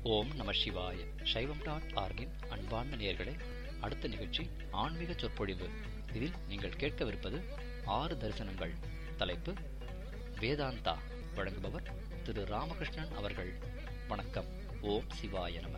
ஓம் நம சிவாய சைவம் டாட் ஆர்கின் அன்பார்ந்த நேயர்களே அடுத்த நிகழ்ச்சி ஆன்மீக சொற்பொழிவு இதில் நீங்கள் கேட்கவிருப்பது ஆறு தரிசனங்கள் தலைப்பு வேதாந்தா வழங்குபவர் திரு ராமகிருஷ்ணன் அவர்கள் வணக்கம் ஓம் சிவாய நம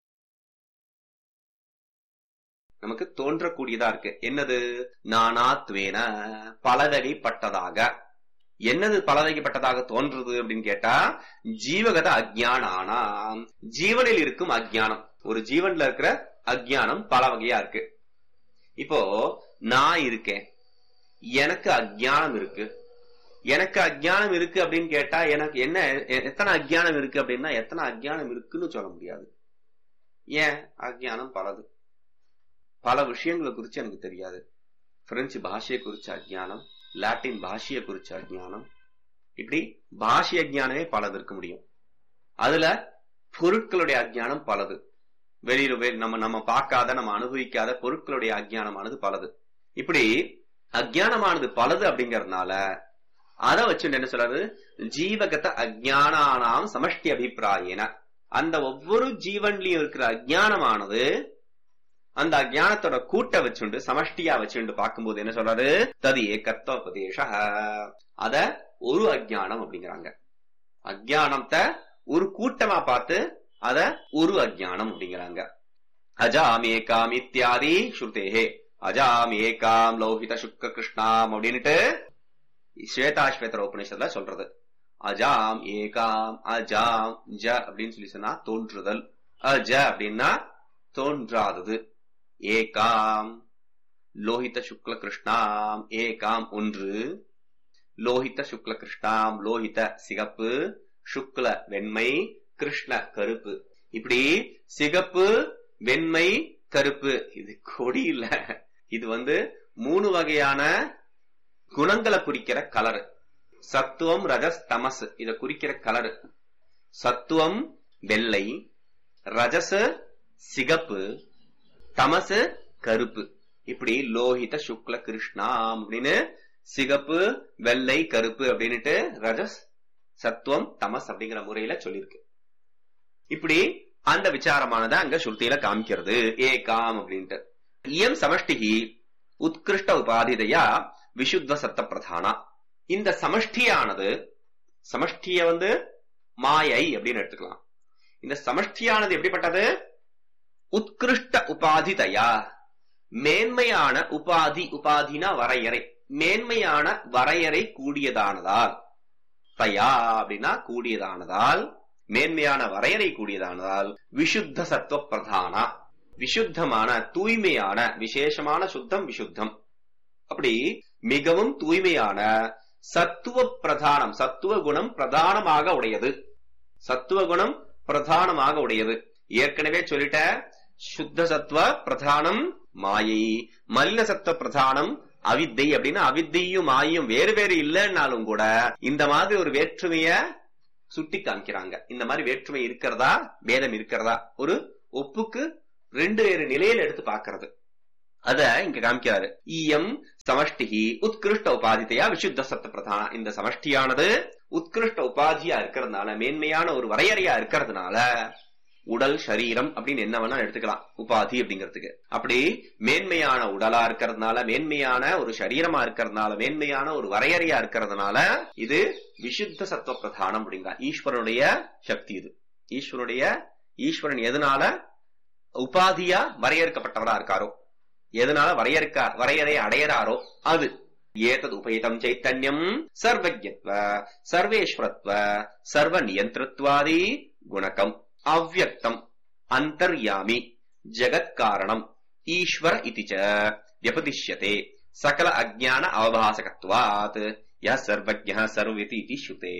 நமக்கு தோன்றக்கூடியதா இருக்கு என்னது நானாத்வேன பலவகைப்பட்டதாக என்னது பலவகைப்பட்டதாக தோன்றுது அப்படின்னு கேட்டா ஜீவகத அஜ்ஞானானாம் ஜீவனில் இருக்கும் அஜ்ஞானம் ஒரு ஜீவன்ல இருக்கிற அஜ்ஞானம் பல வகையா இருக்கு இப்போ நான் இருக்கேன் எனக்கு அஜ்ஞானம் இருக்கு எனக்கு அஜ்ஞானம் இருக்கு அப்படின்னு கேட்டா எனக்கு என்ன எ- எத்தனை அஜ்ஞானம் இருக்கு அப்படின்னா எத்தனை அஜ்ஞானம் இருக்குன்னு சொல்ல முடியாது ஏன் அஜ்ஞானம் பலது பல விஷயங்களை குறிச்சு எனக்கு தெரியாது பிரெஞ்சு பாஷையை குறிச்ச அஜ்ஞானம் லாட்டின் பாஷையை குறிச்ச அஜ்ஞானம் இப்படி பாஷை அஜ்ஞானமே பலது இருக்க முடியும் அதுல பொருட்களுடைய அஜ்ஞானம் பலது வெளியில வெ- நம்ம நம்ம பார்க்காத நம்ம அனுபவிக்காத பொருட்களுடைய அஜ்ஞானமானது பலது இப்படி அஜ்ஞானமானது பலது அப்படிங்கறதுனால அதை வச்சு என்ன சொல்றாரு ஜீவகத அஜ்ஞானானாம் சமஷ்டி அபிப்பிராயன அந்த ஒவ்வொரு ஜீவன்லயும் இருக்கிற அஜ்ஞானமானது அந்த அஜ்ஞானத்தோட கூட்ட வச்சுண்டு சமஷ்டியா வச்சுண்டு பார்க்கும்போது என்ன சொல்றாரு தது ஏகத்துவ உபதேச அத ஒரு அஜ்ஞானம் அப்படிங்கிறாங்க அஜ்ஞானத்தை ஒரு கூட்டமா பார்த்து அத ஒரு அஜ்ஞானம் அப்படிங்கிறாங்க அஜாம் ஏகாம் இத்தியாதி ஸ்ருதேஹே அஜாம் ஏகாம் லௌகித சுக்க கிருஷ்ணாம் அப்படின்னுட்டு ஸ்வேதாஸ்வேதர உபநிஷத்துல சொல்றது அஜாம் ஏகாம் அஜாம் ஜ அப்படின்னு சொல்லி சொன்னா தோன்றுதல் அஜ அப்படின்னா தோன்றாதது ஏகாம் லோஹித சுக்ல கிருஷ்ணாம் ஏகாம் ஒன்று லோஹித சுக்ல கிருஷ்ணாம் லோஹித சிகப்பு சுக்ல வெண்மை கிருஷ்ண கருப்பு இப்படி சிகப்பு வெண்மை கருப்பு இது கொடி இல்ல இது வந்து மூணு வகையான குணங்களை குறிக்கிற கலர் சத்துவம் ரஜஸ் தமஸ் இத குறிக்கிற கலர் சத்துவம் வெள்ளை ரஜஸ் சிகப்பு தமசு கருப்பு இப்படி லோஹித சுக்ல கிருஷ்ணாம் அப்படின்னு சிகப்பு வெள்ளை கருப்பு அப்படின்னுட்டு ரஜஸ் சத்துவம் தமஸ் அப்படிங்கிற முறையில சொல்லியிருக்கு இப்படி அந்த விசாரமானதை அங்க ஸ்ருதியில காமிக்கிறது ஏகாம் அப்படின்ட்டு இயம் சமஷ்டிகி உத்கிருஷ்ட உபாதிதையா விசுத்த சத்த பிரதானா இந்த சமஷ்டியானது சமஷ்டிய வந்து மாயை அப்படின்னு எடுத்துக்கலாம் இந்த சமஷ்டியானது எப்படிப்பட்டது உத்கிருஷ்ட உபாதிதயா மேன்மையான உபாதி உபாதினா வரையறை மேன்மையான வரையறை கூடியதானதால் தயா அப்படின்னா கூடியதானதால் மேன்மையான வரையறை கூடியதானதால் விசுத்த சத்துவ பிரதானா விசுத்தமான தூய்மையான விசேஷமான சுத்தம் விசுத்தம் அப்படி மிகவும் தூய்மையான சத்துவ பிரதானம் சத்துவ குணம் பிரதானமாக உடையது சத்துவ குணம் பிரதானமாக உடையது ஏற்கனவே சொல்லிட்ட சுத்த சத்துவ பிரதானம் மாயை மலின சத்துவ பிரதானம் அவித்தை அப்படின்னா அவித்தையும் மாயையும் வேறு வேறு இல்லைன்னாலும் கூட இந்த மாதிரி ஒரு வேற்றுமைய சுட்டி காமிக்கிறாங்க இந்த மாதிரி வேற்றுமை இருக்கிறதா பேதம் இருக்கிறதா ஒரு ஒப்புக்கு ரெண்டு வேறு நிலையில எடுத்து பார்க்கிறது அத இங்க காமிக்கிறாரு ஈயம் சமஷ்டிகி உத்கிருஷ்ட உபாதித்தையா விசுத்த சத்த பிரதான இந்த சமஷ்டியானது உத்கிருஷ்ட உபாதியா இருக்கிறதுனால மேன்மையான ஒரு வரையறையா இருக்கிறதுனால உடல் சரீரம் அப்படின்னு என்ன வேணா எடுத்துக்கலாம் உபாதி அப்படிங்கிறதுக்கு அப்படி மேன்மையான உடலா இருக்கிறதுனால மேன்மையான ஒரு சரீரமா இருக்கிறதுனால மேன்மையான ஒரு வரையறையா இருக்கிறதுனால இது விசுத்த சத்துவ பிரதானம் அப்படிங்கிற ஈஸ்வரனுடைய சக்தி இது ஈஸ்வரனுடைய ஈஸ்வரன் எதனால உபாதியா வரையறுக்கப்பட்டவரா இருக்காரோ எதனால வரையறுக்க வரையறை அடையறாரோ அது ஏதது உபயிதம் சைத்தன்யம் சர்வஜத்வ சர்வேஸ்வரத்வ சர்வ நியந்திரத்வாதி குணகம் அவ்வக்தம் அந்தர்யாமி ஜகத் காரணம் ஈஸ்வர இதி ச வியபதிஷ்யதே சகல அஜ்ஞான அவபாசகத்வாத் ய சர்வஜ்ஞ சர்வவிதி இதி ஸ்ருதே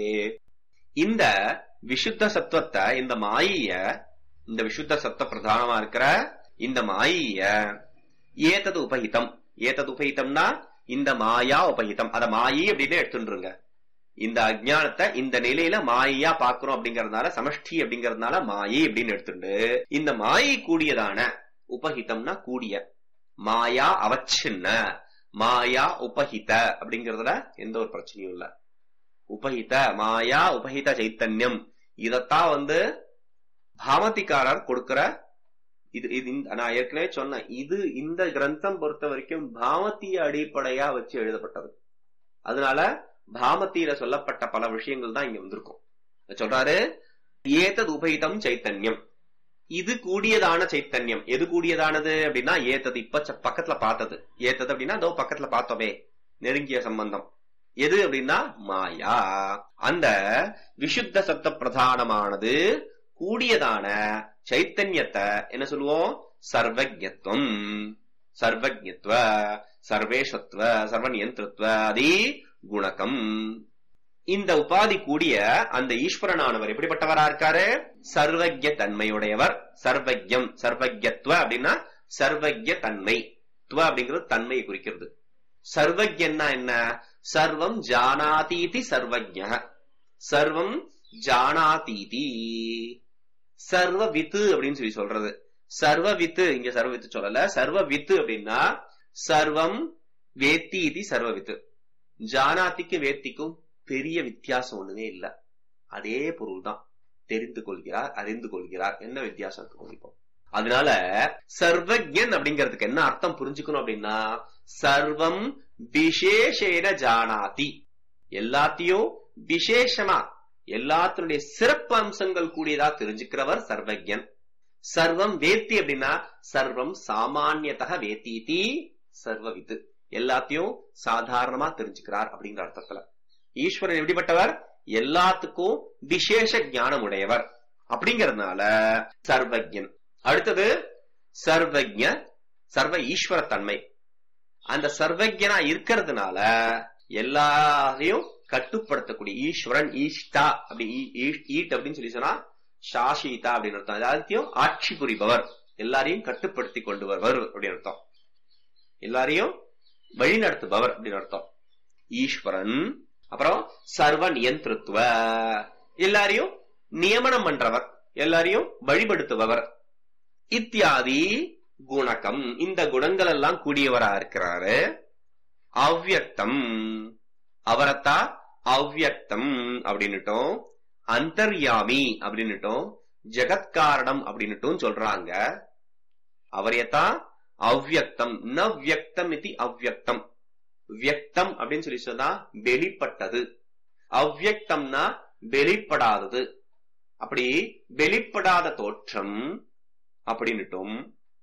இந்த விசுத்த சத்துவத்தை இந்த மாயைய இந்த விசுத்த சத்துவ பிரதானமா இருக்கிற இந்த மாயைய ஏதது உபஹிதம் ஏதது உபஹிதம்னா இந்த மாயா உபஹிதம் அத மாயி அப்படின்னு எடுத்துருங்க இந்த அஜ்ஞானத்தை இந்த நிலையில மாயையா பாக்குறோம் அப்படிங்கறதுனால சமஷ்டி அப்படிங்கறதுனால மாயை அப்படின்னு எடுத்துட்டு இந்த மாயை கூடியதான உபஹிதம்னா கூடிய மாயா அவச்சின்ன மாயா உபஹித அப்படிங்கறதுல எந்த ஒரு பிரச்சனையும் இல்ல உபஹித மாயா உபஹித சைத்தன்யம் இதத்தான் வந்து பாமதிக்காரர் கொடுக்கிற இது இது இந்த- நான் ஏற்கனவே சொன்னேன் இது இந்த கிரந்தம் பொறுத்த வரைக்கும் பாமத்திய அடிப்படையா வச்சு எழுதப்பட்டது அதனால பாமத்தியில சொல்லப்பட்ட பல விஷயங்கள் தான் இங்க வந்திருக்கும் சொல்றாரு ஏதது உபயிதம் சைத்தன்யம் இது கூடியதான சைத்தன்யம் எது கூடியதானது அப்படின்னா ஏத்தது இப்ப ச- பக்கத்துல பார்த்தது ஏத்தது அப்படின்னா அதோ பக்கத்துல பார்த்தோமே நெருங்கிய சம்பந்தம் எது அப்படின்னா மாயா அந்த விசுத்த சப்த பிரதானமானது கூடியதான சைத்தன்யத்தை என்ன சொல்லுவோம் சர்வஜத்துவம் சர்வஜத்துவ சர்வேஷத்துவ சர்வநியந்திரத்துவ அதி குணகம் இந்த உபாதி கூடிய அந்த ஈஸ்வரனானவர் எப்படிப்பட்டவரா இருக்காரு சர்வஜ தன்மையுடையவர் சர்வஜம் சர்வஜத்துவ அப்படின்னா சர்வஜ தன்மை துவ அப்படிங்கிறது தன்மையை குறிக்கிறது சர்வஜன்னா என்ன சர்வம் ஜானாதீதி சர்வஜ சர்வம் ஜானாதீதி சர்வ வித்து அப்படின்னு சொல்லி சொல்றது சர்வ வித்து இங்க சர்வ வித்து சொல்லல சர்வ வித்து அப்படின்னா சர்வம் வேத்தி இது சர்வ வித்து ஜானாதிக்கு வேத்திக்கும் பெரிய வித்தியாசம் ஒண்ணுமே இல்ல அதே பொருள் தான் தெரிந்து கொள்கிறார் அறிந்து கொள்கிறார் என்ன வித்தியாசம் இருக்கு கவனிப்போம் அதனால சர்வஜன் அப்படிங்கிறதுக்கு என்ன அர்த்தம் புரிஞ்சுக்கணும் அப்படின்னா சர்வம் விசேஷேன ஜானாதி எல்லாத்தையும் விசேஷமா எல்லாத்தினுடைய சிறப்பு அம்சங்கள் கூடியதா தெரிஞ்சுக்கிறவர் சர்வஜன் சர்வம் வேத்தி அப்படின்னா சர்வம் சாமானியத்தக வேத்தீதி சர்வவித்து எல்லாத்தையும் சாதாரணமா தெரிஞ்சுக்கிறார் அப்படிங்கிற அர்த்தத்துல ஈஸ்வரன் எப்படிப்பட்டவர் எல்லாத்துக்கும் விசேஷ ஞானம் உடையவர் அப்படிங்கறதுனால சர்வஜன் அடுத்தது சர்வஜ சர்வ ஈஸ்வர தன்மை அந்த சர்வஜனா இருக்கிறதுனால எல்லாரையும் கட்டுப்படுத்தக்கூடிய ஈஸ்வரன் ஈஷ்டா அப்படி ஈ- ஈ- ஈட் அப்படின்னு சொல்லி சொன்னா சாஷிதா அப்படின்னு அர்த்தம் எல்லாத்தையும் ஆட்சி புரிபவர் எல்லாரையும் கட்டுப்படுத்தி கொண்டு வருவர் அப்படின்னு அர்த்தம் எல்லாரையும் வழி நடத்துபவர் அப்படின்னு அர்த்தம் ஈஸ்வரன் அப்புறம் சர்வ நியந்திருத்துவ எல்லாரையும் நியமனம் பண்றவர் எல்லாரையும் வழிபடுத்துபவர் இத்தியாதி குணகம் இந்த குணங்கள் எல்லாம் கூடியவரா இருக்கிறாரு அவ்யக்தம் அவரத்தா அவ்யக்தம் அப்படின்னுட்டும் அந்தர்யாமி அப்படின்னுட்டும் ஜெகத்காரணம் அப்படின்னுட்டும் சொல்றாங்க அவரையத்தான் அவ்யக்தம் ந வியக்தம் இது அவ்யக்தம் வியக்தம் அப்படின்னு சொல்லி சொன்னா வெளிப்பட்டது அவ்யக்தம்னா வெளிப்படாதது அப்படி வெளிப்படாத தோற்றம் அப்படின்னுட்டும்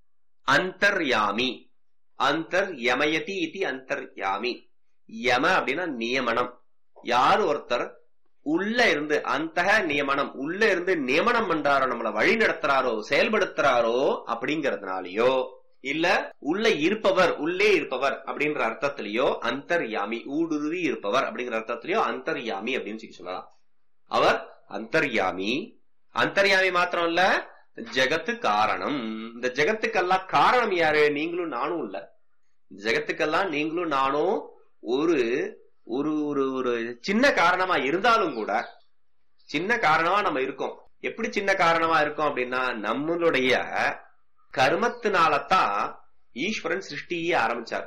அந்தர்யாமி அந்தர் யமயதி இது அந்தர்யாமி யம அப்படின்னா நியமனம் யார் ஒருத்தர் உள்ள இருந்து அந்த நியமனம் உள்ள இருந்து நியமனம் பண்றாரோ நம்மள வழி நடத்துறாரோ செயல்படுத்துறாரோ அப்படிங்கறதுனாலயோ இல்ல உள்ள இருப்பவர் உள்ளே இருப்பவர் அப்படின்ற அர்த்தத்திலேயோ அந்தர்யாமி ஊடுருவி இருப்பவர் அப்படிங்கிற அர்த்தத்திலேயோ அந்தர்யாமி அப்படின்னு சொல்லி சொல்லலாம் அவர் அந்தர்யாமி அந்தர்யாமி மாத்திரம் இல்ல ஜெகத்து காரணம் இந்த ஜெகத்துக்கெல்லாம் காரணம் யாரு நீங்களும் நானும் இல்ல ஜெகத்துக்கெல்லாம் நீங்களும் நானும் ஒரு ஒரு ஒரு ஒரு சின்ன காரணமா இருந்தாலும் கூட சின்ன காரணமா நம்ம இருக்கோம் எப்படி சின்ன காரணமா இருக்கோம் அப்படின்னா நம்மளுடைய கர்மத்தினாலதான் ஈஸ்வரன் சிருஷ்டியே ஆரம்பிச்சார்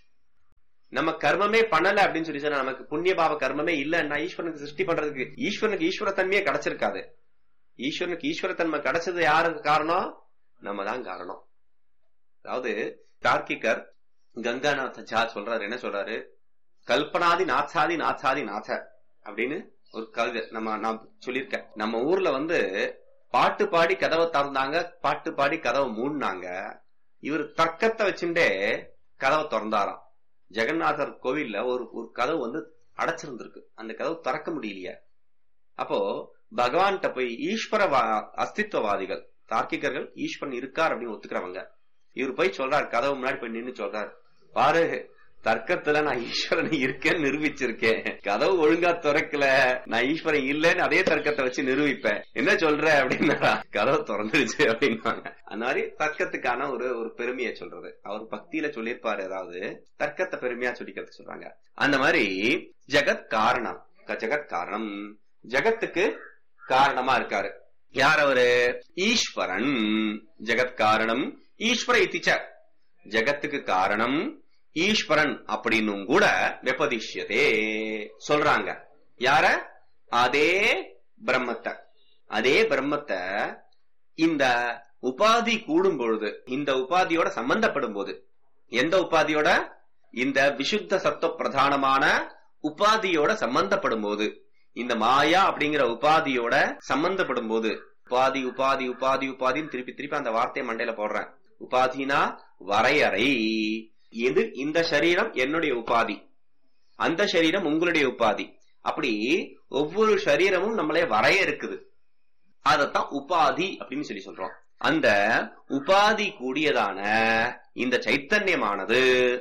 நம்ம கர்மமே பண்ணல அப்படின்னு சொல்லி சொன்னா நமக்கு புண்ணிய பாவ கர்மமே இல்லன்னா ஈஸ்வரனுக்கு சிருஷ்டி பண்றதுக்கு ஈஸ்வரனுக்கு ஈஸ்வரத்தன்மையே கிடைச்சிருக்காது ஈஸ்வரனுக்கு ஈஸ்வரத்தன்மை கிடைச்சது யாருக்கு காரணம் நம்ம தான் காரணம் அதாவது தார்க்கிகர் கங்காநாத ஜா சொல்றாரு என்ன சொல்றாரு கல்பனாதி நாச்சாதி நாச்சாதி நாச்ச அப்படின்னு ஒரு கவிதை நம்ம நான் சொல்லியிருக்கேன் நம்ம ஊர்ல வந்து பாட்டு பாடி கதவை திறந்தாங்க பாட்டு பாடி கதவை மூடினாங்க இவர் தர்க்கத்தை வச்சுட்டே கதவை திறந்தாராம் ஜெகநாதர் கோவில்ல ஒரு ஒரு கதவு வந்து அடைச்சிருந்திருக்கு அந்த கதவு திறக்க முடியலையே அப்போ பகவான்கிட்ட போய் ஈஸ்வர அஸ்தித்வவாதிகள் தார்க்கிகர்கள் ஈஸ்வரன் இருக்கார் அப்படின்னு ஒத்துக்கிறவங்க இவர் போய் சொல்றாரு கதவு முன்னாடி போய் நின்னு சொல்றாரு பாரு தர்க்கத்துல நான் ஈஸ்வரன் இருக்கேன்னு நிரூபிச்சிருக்கேன் கதவு ஒழுங்கா திறக்கல நான் ஈஸ்வரன் இல்லைன்னு அதே தர்க்கத்தை வச்சு நிரூபிப்பேன் என்ன சொல்ற அப்படின்னா கதவு திறந்துருச்சு அப்படின்னாங்க அந்த மாதிரி தர்க்கத்துக்கான ஒரு ஒரு பெருமையை சொல்றது அவர் பக்தியில சொல்லியிருப்பாரு ஏதாவது தர்க்கத்தை பெருமையா சொல்லிக்கிறதுக்கு சொல்றாங்க அந்த மாதிரி ஜெகத் காரணம் ஜெகத் காரணம் ஜெகத்துக்கு காரணமா இருக்காரு யார் அவரு ஈஸ்வரன் ஜெகத் காரணம் ஈஸ்வர இத்திச்ச ஜெகத்துக்கு காரணம் ஈஸ்வரன் அப்படின்னும் கூட வெப்பதிஷ்யதே சொல்றாங்க யார அதே பிரம்மத்தை அதே பிரம்மத்தை இந்த உபாதி கூடும் பொழுது இந்த உபாதியோட சம்பந்தப்படும் போது எந்த உபாதியோட இந்த விசுத்த சத்துவ பிரதானமான உபாதியோட சம்பந்தப்படும் போது இந்த மாயா அப்படிங்கிற உபாதியோட சம்பந்தப்படும் போது உபாதி உபாதி உபாதி உபாதின்னு திருப்பி திருப்பி அந்த வார்த்தையை மண்டையில போடுறேன் உபாதினா வரையறை எது இந்த சரீரம் என்னுடைய உபாதி அந்த சரீரம் உங்களுடைய உபாதி அப்படி ஒவ்வொரு சரீரமும் நம்மளே வரைய இருக்குது அதத்தான் உபாதி அப்படின்னு சொல்லி சொல்றோம் அந்த உபாதி கூடியதான இந்த சைத்தன்யமானது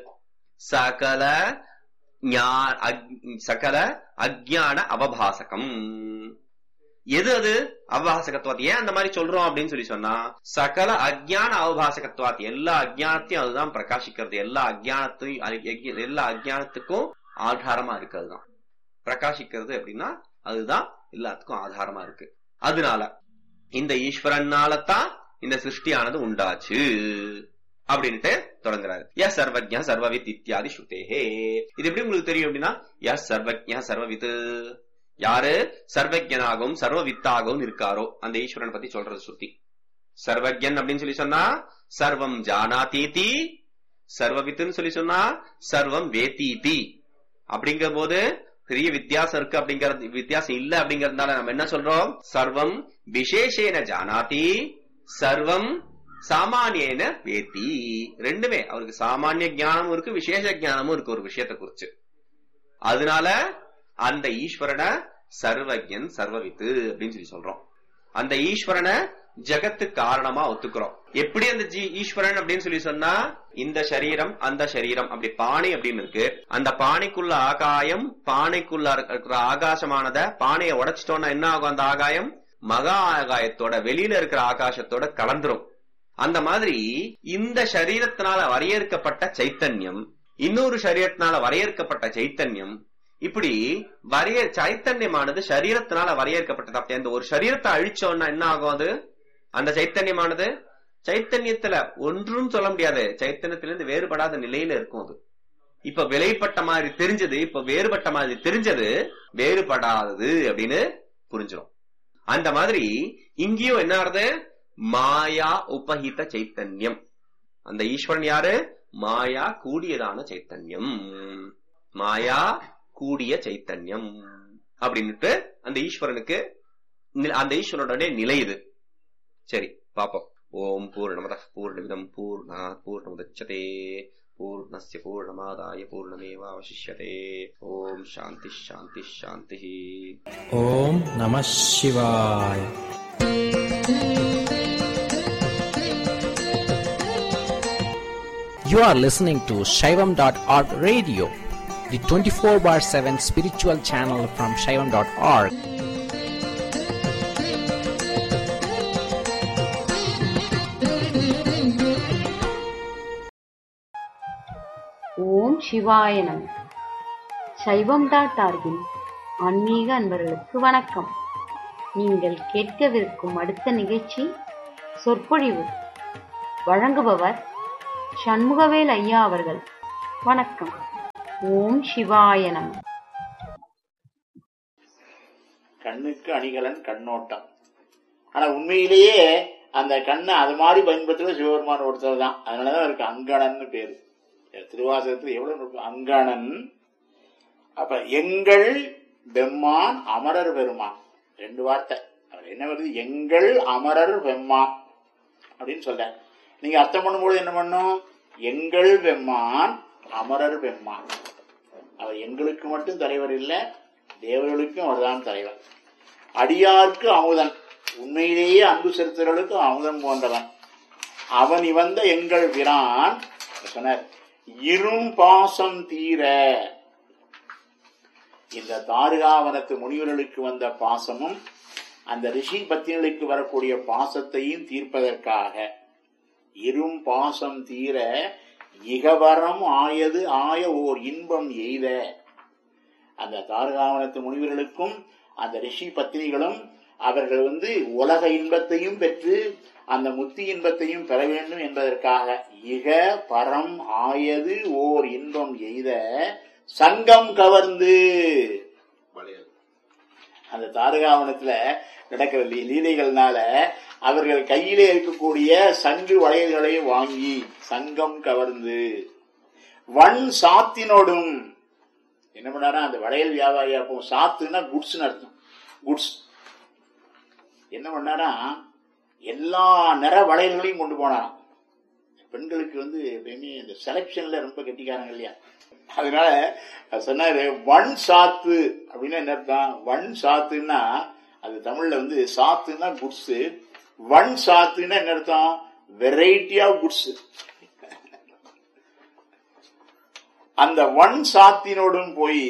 சகல ஞா- அக்- சகல அஜ்ஞான அவபாசகம் எது அது அவபாசகத்துவாத் ஏன் அந்த மாதிரி சொல்றோம் அப்படின்னு சொல்லி சொன்னா சகல அஜ்ஞான அவபாசகத்துவாத் எல்லா அஜ்ஞானத்தையும் அதுதான் பிரகாசிக்கிறது எல்லா அஜ்ஞானத்தையும் அ- எல்லா அஜ்ஞானத்துக்கும் ஆதாரமா இருக்கு அதுதான் பிரகாசிக்கிறது அப்படின்னா அதுதான் எல்லாத்துக்கும் ஆதாரமா இருக்கு அதனால இந்த ஈஸ்வரனால தான் இந்த சிருஷ்டியானது உண்டாச்சு அப்படின்ட்டு தொடங்குறாரு ய சர்வஜ சர்வவித் இத்தியாதி ஸ்ருதேஹே இது எப்படி உங்களுக்கு தெரியும் அப்படின்னா ய சர்வஜ சர்வவித் யாரு சர்வஜனாகவும் சர்வவித்தாகவும் இருக்காரோ அந்த ஈஸ்வரனை பத்தி சொல்றது ஸ்ருதி சர்வஜன் அப்படின்னு சொல்லி சொன்னா சர்வம் ஜானாதீதி சர்வவித்துன்னு சொல்லி சொன்னா சர்வம் வேதீதி அப்படிங்கிற போது பெரிய வித்தியாசம் இருக்கு அப்படிங்கறது வித்தியாசம் இல்ல அப்படிங்கறதுனால நம்ம என்ன சொல்றோம் சர்வம் விசேஷேன ஜானாதி சர்வம் சாமானியன வேத்தி ரெண்டுமே அவருக்கு சாமானிய ஞானமும் இருக்கு விசேஷ ஞானமும் இருக்கு ஒரு விஷயத்தை குறிச்சு அதனால அந்த ஈஸ்வரனை சர்வஜன் சர்வவித்து அப்படின்னு சொல்லி சொல்றோம் அந்த ஈஸ்வரனை ஜெகத்து காரணமா ஒத்துக்கிறோம் எப்படி அந்த ஜீ ஈஸ்வரன் அப்படின்னு சொல்லி சொன்னா இந்த சரீரம் அந்த சரீரம் அப்படி பானை அப்படின்னு இருக்கு அந்த பானைக்குள்ள ஆகாயம் பானைக்குள்ள இருக்கிற ஆகாசமானத பானையை உடைச்சிட்டோம்னா என்ன ஆகும் அந்த ஆகாயம் மகா ஆகாயத்தோட வெளியில இருக்கிற ஆகாசத்தோட கலந்துரும் அந்த மாதிரி இந்த சரீரத்தினால வரையறுக்கப்பட்ட சைத்தன்யம் இன்னொரு சரீரத்தினால வரையறுக்கப்பட்ட சைத்தன்யம் இப்படி வரைய சைத்தன்யமானது சரீரத்தினால வரையறுக்கப்பட்டது அப்படி அந்த ஒரு சரீரத்தை அழிச்சோம்னா என்ன ஆகும் அது அந்த சைத்தன்யமானது சைத்தன்யத்துல ஒன்றும் சொல்ல முடியாது சைத்தன்யத்திலிருந்து வேறுபடாத நிலையில இருக்கும் அது இப்ப விலைப்பட்ட மாதிரி தெரிஞ்சது இப்ப வேறுபட்ட மாதிரி தெரிஞ்சது வேறுபடாதது அப்படின்னு புரிஞ்சிடும் அந்த மாதிரி இங்கேயும் என்ன ஆறுது மாயா உபஹித சைத்தன்யம் அந்த ஈஸ்வரன் யாரு மாயா கூடியதான சைத்தன்யம் மாயா கூடிய சைத்தன்யம் அப்படின்னுட்டு அந்த ஈஸ்வரனுக்கு நி- அந்த ஈஸ்வரனுடைய நிலை இது சரி பாப்போம் ஓம் பூர்ணமத பூர்ணமிதம் பூர்ணா பூர்ணமுதச்சதே பூர்ணஸ்ய பூர்ணமாதாய பூர்ணமேவாவசிஷ்யதே ஓம் சாந்தி சாந்தி சாந்தி ஓம் நம சிவாய் You are listening to Shaivam.org radio, the 24 bar 7 spiritual channel from Shaivam.org. ஓம் சிவாய நம சைவம் டாட் ஆர்கின் ஆன்மீக அன்பர்களுக்கு வணக்கம் நீங்கள் கேட்கவிருக்கும் அடுத்த நிகழ்ச்சி சொற்பொழிவு வழங்குபவர் சண்முகவேல் ஐயா அவர்கள் வணக்கம் ஓம் சிவாய நம கண்ணுக்கு அணிகலன் கண்ணோட்டம் ஆனா உண்மையிலேயே அந்த கண்ணை அது மாதிரி பயன்படுத்துறது சிவபெருமான் ஒருத்தர் தான் அதனாலதான் அவருக்கு அங்கணன்னு பேரு திருவாசகத்துல எவ்வளவு இருக்கு? அங்கணன் அப்ப எங்கள் பெம்மான் அமரர் பெருமான் ரெண்டு வார்த்தை அவர் என்ன வருது எங்கள் அமரர் பெம்மான் அப்படின்னு சொல்ற நீங்க அர்த்தம் பண்ணும்போது என்ன பண்ணும் எங்கள் பெம்மான் அமரர் பெம்மான் அவர் எங்களுக்கு மட்டும் தலைவர் இல்லை தேவர்களுக்கும் அவர்தான் தலைவர் அடியார்க்கு அமுதன் உண்மையிலேயே அன்பு செலுத்துகளுக்கு அமுதன் போன்றவன் அவன் இவந்த எங்கள் பிரான் சொன்னார் இரும் பாசம் தீர இந்த தாருகாவனத்து முனிவர்களுக்கு வந்த பாசமும் அந்த ரிஷி பத்தினிகளுக்கு வரக்கூடிய பாசத்தையும் தீர்ப்பதற்காக இரும் பாசம் தீர இகவரம் ஆயது ஆய ஓர் இன்பம் எய்த அந்த தாரகாவனத்து முனிவர்களுக்கும் அந்த ரிஷி பத்தினிகளும் அவர்கள் வந்து உலக இன்பத்தையும் பெற்று அந்த முத்தி இன்பத்தையும் பெற வேண்டும் என்பதற்காக இக பரம் ஆயது ஓர் இன்பம் எய்த சங்கம் கவர்ந்து அந்த தாரகாவனத்துல நடக்கிற லீ- லீலைகள்னால அவர்கள் கையிலே இருக்கக்கூடிய சங்கு வளையல்களை வாங்கி சங்கம் கவர்ந்து வன் சாத்தினோடும் என்ன பண்ணாரா அந்த வளையல் வியாபாரியா போ சாத்துன்னா குட்ஸ்னு அர்த்தம் குட்ஸ் என்ன பண்ணாரா எல்லா நிற வளையல்களையும் கொண்டு போனாராம் பெண்களுக்கு வந்து எப்பயுமே இந்த செலக்ஷன்ல ரொம்ப கெட்டிக்காரங்க இல்லையா அதனால அவர் சொன்னாரு வன் சாத்து அப்படின்னா என்ன அர்த்தம் வன் சாத்துன்னா அது தமிழ்ல வந்து சாத்துன்னா குட்ஸ் வன் சாத்துன்னா என்ன அர்த்தம் வெரைட்டி ஆஃப் குட்ஸ் அந்த வன் சாத்தினோடும் போய்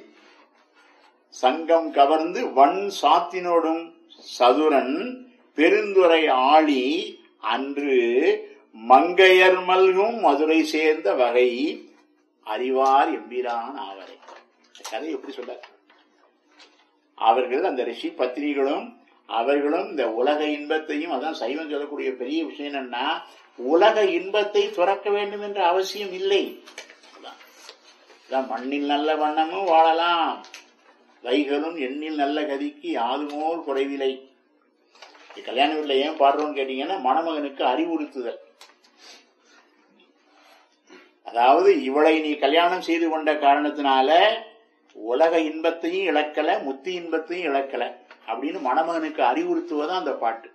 சங்கம் கவர்ந்து வன் சாத்தினோடும் சதுரன் பெருந்துரை ஆளி அன்று மங்கையர் மல்கும் மதுரை சேர்ந்த வகை அறிவார் எம்பிரான் ஆவரை இந்த கதை எப்படி சொல்ல அவர்கள் அந்த ரிஷி பத்திரிகளும் அவர்களும் இந்த உலக இன்பத்தையும் அதான் சைவம் சொல்லக்கூடிய பெரிய விஷயம் என்னன்னா உலக இன்பத்தை துறக்க வேண்டும் என்ற அவசியம் இல்லை அதான். அதான் மண்ணில் நல்ல வண்ணமும் வாழலாம் வைகளும் எண்ணில் நல்ல கதிக்கு யாதுமோர் குறைவில்லை இது கல்யாண வீட்டுல ஏன் பாடுறோம்னு கேட்டீங்கன்னா மணமகனுக்கு அறிவுறுத்துதல் அதாவது இவளை நீ கல்யாணம் செய்து கொண்ட காரணத்தினால உலக இன்பத்தையும் இழக்கல முத்தி இன்பத்தையும் இழக்கல அப்படின்னு மணமகனுக்கு அறிவுறுத்துவதான் அந்த பாட்டு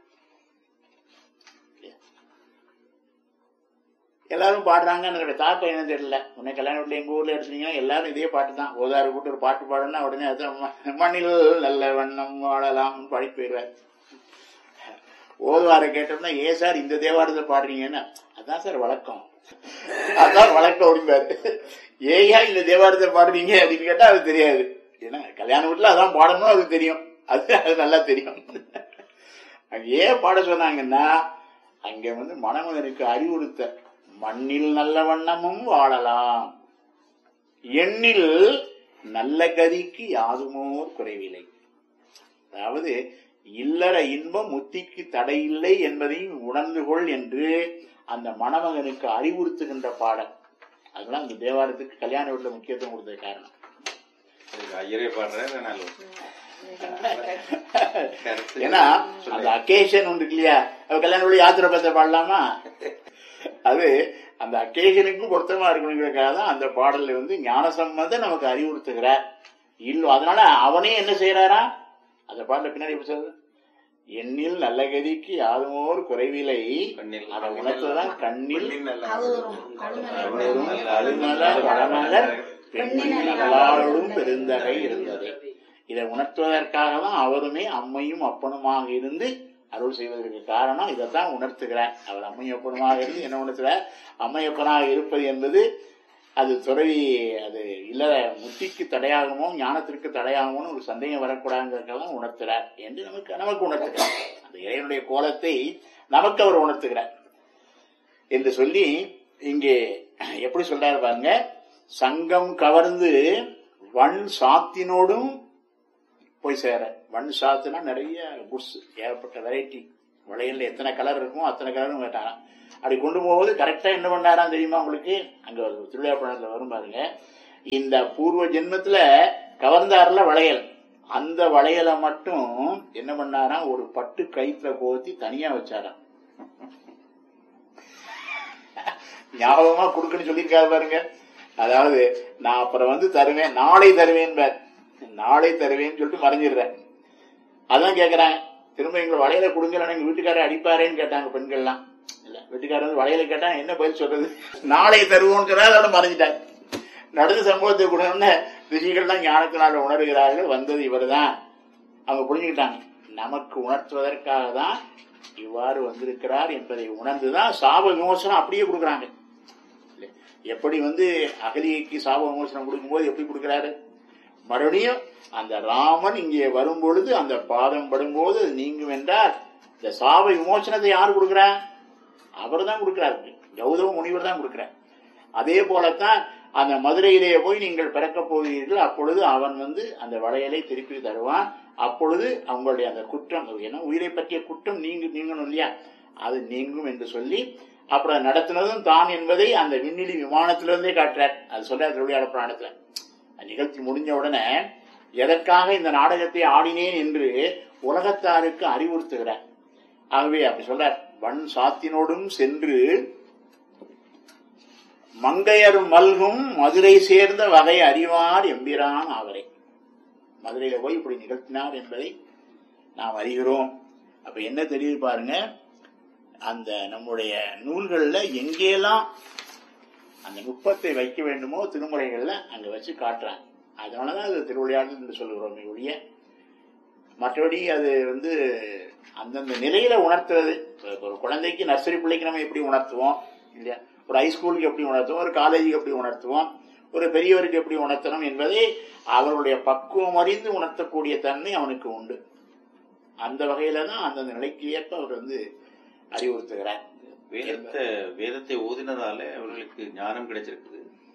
எல்லாரும் பாடுறாங்க என்னோட தாக்கம் என்ன தெரியல உன்னை கல்யாண வீட்டுல எங்க ஊர்ல எடுத்தீங்கன்னா எல்லாரும் இதே பாட்டு தான் ஓதாறு போட்டு ஒரு பாட்டு பாடுனா உடனே அதான் ம- மண்ணில் நல்ல வண்ணம் வாழலாம் பாடி போயிடுவார் ஓதுவாரை கேட்டோம்னா ஏன் சார் இந்த தேவாரத்தை பாடுறீங்கன்னா அதான் சார் வழக்கம் அதான் வழக்கம் அப்படிம்பாரு ஏயா இந்த தேவாரத்தை பாடுறீங்க அப்படின்னு கேட்டா அது தெரியாது ஏன்னா கல்யாண வீட்டுல அதான் பாடணும் அது தெரியும் அது அது நல்லா தெரியும் அங்க ஏன் பாட சொன்னாங்கன்னா அங்க வந்து மணமகனுக்கு அறிவுறுத்த மண்ணில் நல்ல வண்ணமும் வாழலாம் எண்ணில் நல்ல கதிக்கு யாதுமோர் குறைவில்லை அதாவது இல்லற இன்பம் முத்திக்கு தடையில்லை என்பதையும் உணர்ந்து கொள் என்று அந்த மணமகனுக்கு அறிவுறுத்துகின்ற பாடல் அதெல்லாம் அந்த தேவாரத்துக்கு கல்யாண வீட்டுல முக்கியத்துவம் கொடுத்தது காரணம் இதுக்கு ஐயரே பாடுறேன் நான் கருத்து ஏன்னா அந்த அக்கேஷன் ஒன்று இருக்கு இல்லையா அவ கல்யாண வீடு யாத்திரை பத்திர பாடலாமா அது அந்த அக்கேஷனுக்கும் பொருத்தமா இருக்கணுங்கிறதுக்காக தான் அந்த பாடல்ல வந்து ஞான சம்பந்தம் நமக்கு அறிவுறுத்துகிறார் இல்ல அதனால அவனே என்ன செய்யறாரா அந்த பாடல பின்னாடி எப்படி சொல்றது எண்ணில் நல்ல கதிக்கு யாதுமோர் குறைவிலை கண்ணில் அதை உணர்த்ததான் கண்ணில் கண்ணில் வெறும் கருமலர் வடமலர் பெண்ணின் நகலாளோடும் பெருந்தகை இருந்தது இதை உணர்த்துவதற்காக தான் அவருமே அம்மையும் அப்பனுமாக இருந்து அருள் செய்வதற்கு காரணம் இதைத்தான் உணர்த்துகிறார் அவர் அம்மையும் அப்பனுமாக இருந்து என்ன உணர்த்துகிறார் அம்மையப்பனாக இருப்பது என்பது அது துறவி அது இல்ல முத்திக்கு தடையாகுமோ ஞானத்திற்கு தடையாகுமோ ஒரு சந்தேகம் வரக்கூடாதுங்கிறதுக்காக உணர்த்துகிறார் என்று நமக்கு நமக்கு உணர்த்துகிறார் அந்த இறைவனுடைய கோலத்தை நமக்கு அவர் உணர்த்துகிறார் என்று சொல்லி இங்கே எப்படி சொல்றாரு பாருங்க சங்கம் கவர்ந்து வன் சாத்தினோடும் போய் சேர வன் சாத்துனா நிறைய குட்ஸ் ஏகப்பட்ட வெரைட்டி வளையல்ல எத்தனை கலர் இருக்குமோ அத்தனை கலரும் கேட்டாராம் அப்படி கொண்டு போகும்போது கரெக்டா என்ன பண்ணாராம் தெரியுமா உங்களுக்கு அங்க ஒரு திருவிழாப்படத்துல வரும் பாருங்க இந்த பூர்வ ஜென்மத்துல கவர்ந்தாருல வளையல் அந்த வளையலை மட்டும் என்ன பண்ணாராம் ஒரு பட்டு கயிற்றுல கோத்தி தனியா வச்சாராம் ஞாபகமா கொடுக்குன்னு சொல்லியிருக்காரு பாருங்க அதாவது நான் அப்புறம் வந்து தருவேன் நாளை தருவேன் பார் நாளை தருவேன்னு சொல்லிட்டு மறைஞ்சிடுறேன் அதான் கேக்குறாங்க திரும்ப எங்க வளையல கொடுங்கல எங்க வீட்டுக்காரர் அடிப்பாரேன்னு கேட்டாங்க பெண்கள்லாம் இல்ல வீட்டுக்காரர் வந்து வளையல கேட்டா என்ன பதில் சொல்றது நாளை தருவோம்னு சொன்னா அதோட மறைஞ்சிட்டாங்க நடந்த சம்பவத்தை கொடுத்தோம்னா ரிஷிகள்லாம் ஞானத்தினால உணர்கிறார்கள் வந்தது இவர்தான் அவங்க புரிஞ்சுக்கிட்டாங்க நமக்கு உணர்த்துவதற்காக தான் இவ்வாறு வந்திருக்கிறார் என்பதை உணர்ந்துதான் சாப விமோசனம் அப்படியே கொடுக்குறாங்க இல்ல, எப்படி வந்து அகலிகைக்கு சாப விமோசனம் கொடுக்கும்போது எப்படி கொடுக்கிறாரு மறுபடியும் அந்த ராமன் இங்கே வரும் பொழுது அந்த பாதம் படும்போது அது நீங்கும் என்றால் இந்த சாப விமோசனத்தை யார் கொடுக்கிறா அவர் தான் கொடுக்கிறார் கௌதம முனிவர் தான் கொடுக்கிறார் அதே போலத்தான் அந்த மதுரையிலேயே போய் நீங்கள் பிறக்கப் போகிறீர்கள் அப்பொழுது அவன் வந்து அந்த வளையலை திருப்பி தருவான் அப்பொழுது அவங்களுடைய அந்த குற்றம் ஏன்னா உயிரை பற்றிய குற்றம் நீங்க நீங்கணும் இல்லையா அது நீங்கும் என்று சொல்லி அப்புறம் அது நடத்தினதும் தான் என்பதை அந்த விண்ணிலி விமானத்திலிருந்தே காட்டுறார் அது சொல்றார் திருவிளையாட புராணத்துல அந்த நிகழ்ச்சி முடிஞ்ச உடனே எதற்காக இந்த நாடகத்தை ஆடினேன் என்று உலகத்தாருக்கு அறிவுறுத்துகிறார் ஆகவே அப்படி சொல்றார் வன் சாத்தினோடும் சென்று மங்கையர் மல்கும் மதுரை சேர்ந்த வகை அறிவார் எம்பிரான் அவரை மதுரையில போய் இப்படி நிகழ்த்தினார் என்பதை நாம் அறிகிறோம் அப்ப என்ன தெரியுது பாருங்க அந்த நம்முடைய நூல்கள்ல எங்கெல்லாம் அந்த நுட்பத்தை வைக்க வேண்டுமோ திருமுறைகள்ல அங்க வச்சு காட்டுறாங்க அதனாலதான் அது திருவிளையாடல் என்று சொல்லுகிறோம் ஒழிய மற்றபடி அது வந்து அந்தந்த நிலையில உணர்த்துறது இப்ப ஒரு குழந்தைக்கு நர்சரி பிள்ளைக்கு நம்ம எப்படி உணர்த்துவோம் இல்லையா ஒரு ஹைஸ்கூலுக்கு எப்படி உணர்த்துவோம் ஒரு காலேஜுக்கு எப்படி உணர்த்துவோம் ஒரு பெரியவருக்கு எப்படி உணர்த்தணும் என்பதை அவருடைய பக்குவம் அறிந்து உணர்த்தக்கூடிய தன்மை அவனுக்கு உண்டு அந்த வகையில தான் அந்தந்த நிலைக்கு ஏற்ப அவர் வந்து அறிவுறுத்துகிறார் வேதத்தை வேதத்தை ஓதினதால அவர்களுக்கு ஞானம் கிடைச்சிருக்குது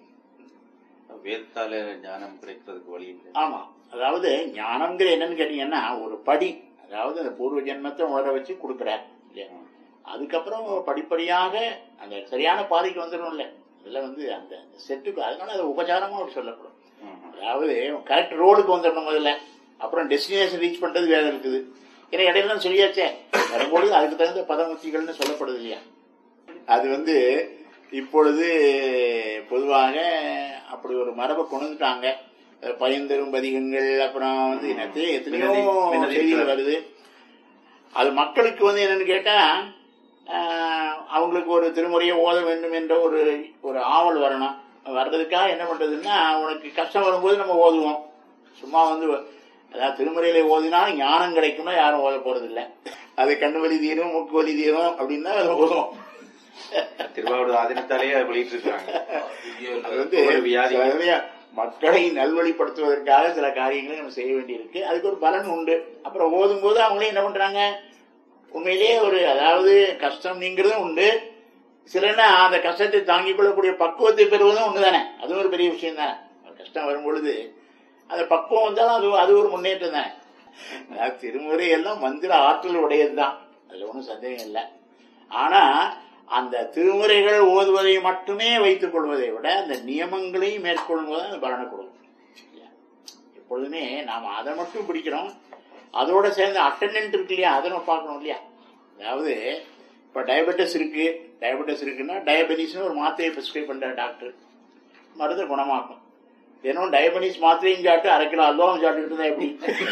வேதத்தால ஞானம் கிடைக்கிறதுக்கு வழி இல்லை ஆமா அதாவது ஞானம்ங்கிற என்னன்னு கேட்டீங்கன்னா ஒரு படி அதாவது அந்த பூர்வ ஜென்மத்தை உணர வச்சு கொடுக்குறார் இல்லையா அதுக்கப்புறம் படிப்படியாக அந்த சரியான பாதைக்கு வந்துடும்ல இதுல வந்து அந்த செட்டுக்கு அதனால அது உபச்சாரமா அப்படி சொல்லப்படும் அதாவது கரெக்ட் ரோடுக்கு வந்துடணும் முதல்ல அப்புறம் டெஸ்டினேஷன் ரீச் பண்றது வேற இருக்குது ஏன்னா இடையில தான் சொல்லியாச்சே வரும்போது அதுக்கு தகுந்த பதமுத்திகள்னு சொல்லப்படுது இல்லையா அது வந்து இப்பொழுது பொதுவாக அப்படி ஒரு மரபை கொண்டு வந்துட்டாங்க அஹ் பயன்தரும் பதிகங்கள் அப்புறம் வந்து என்னத்தையோ எத்தனையோ வினதி- வினதி செய்திகள் வருது அது மக்களுக்கு வந்து என்னன்னு கேட்டா ஆஹ், அவங்களுக்கு ஒரு திருமுறையை ஓத வேண்டும் என்ற ஒரு ஒரு ஆவல் வரணும் வர்றதுக்காக என்ன பண்றதுன்னா உனக்கு கஷ்டம் வரும்போது நம்ம ஓதுவோம் சும்மா வந்து அதாவது திருமுறையில ஓதினா ஞானம் கிடைக்கும்னா யாரும் ஓத போறது இல்ல அது கண்ணு வலி தீரும் மூக்கு வலி தீரும் அப்படின்னா அதை ஓதுவோம் திருவாவூர் ஆதீனத்தாலேயே அதை வெளியிட்டு இருக்காங்க அது வந்து ஒரு வியாதி சில சமயம் மக்களை நல்வழிப்படுத்துவதற்காக சில காரியங்களை நம்ம செய்ய வேண்டியிருக்கு அதுக்கு ஒரு பலன் உண்டு அப்புறம் ஓதும் போது அவங்களே என்ன பண்றாங்க உண்மையிலேயே ஒரு அதாவது கஷ்டம் நீங்கிறதும் உண்டு சிலனா அந்த கஷ்டத்தை தாங்கிக் கொள்ளக்கூடிய பக்குவத்தை பெறுவதும் ஒண்ணுதானே அதுவும் ஒரு பெரிய விஷயம் தானே கஷ்டம் வரும் பொழுது அந்த பக்குவம் வந்தாலும் அது அது ஒரு முன்னேற்றம் தானே அதாவது திருமுறை எல்லாம் மந்திர ஆற்றல் உடையதுதான் அதுல ஒன்றும் சந்தேகம் இல்லை ஆனா அந்த திருமுறைகள் ஓதுவதை மட்டுமே வைத்துக் கொள்வதை விட அந்த நியமங்களையும் மேற்கொள்ளும்போது அந்த பலனை கொடுக்கும் இல்லையா? எப்பொழுதுமே நாம அதை மட்டும் பிடிக்கிறோம் அதோட சேர்ந்து அட்டெண்டன்ட் இருக்கு இல்லையா அதை நம்ம பார்க்கணும் இல்லையா அதாவது இப்ப டயபெட்டிஸ் இருக்கு டயபெட்டிஸ் இருக்குன்னா டயபெட்டிஸ்னு ஒரு மாத்திரையை பிரிஸ்கிரைப் பண்ற டாக்டர் மருந்தை குணமாக்கும் தினம் டயபெட்டிஸ் மாத்திரையும் சாப்பிட்டு அரை கிலோ அல்வாவும் சாப்பிட்டுட்டு இருந்தா எப்படி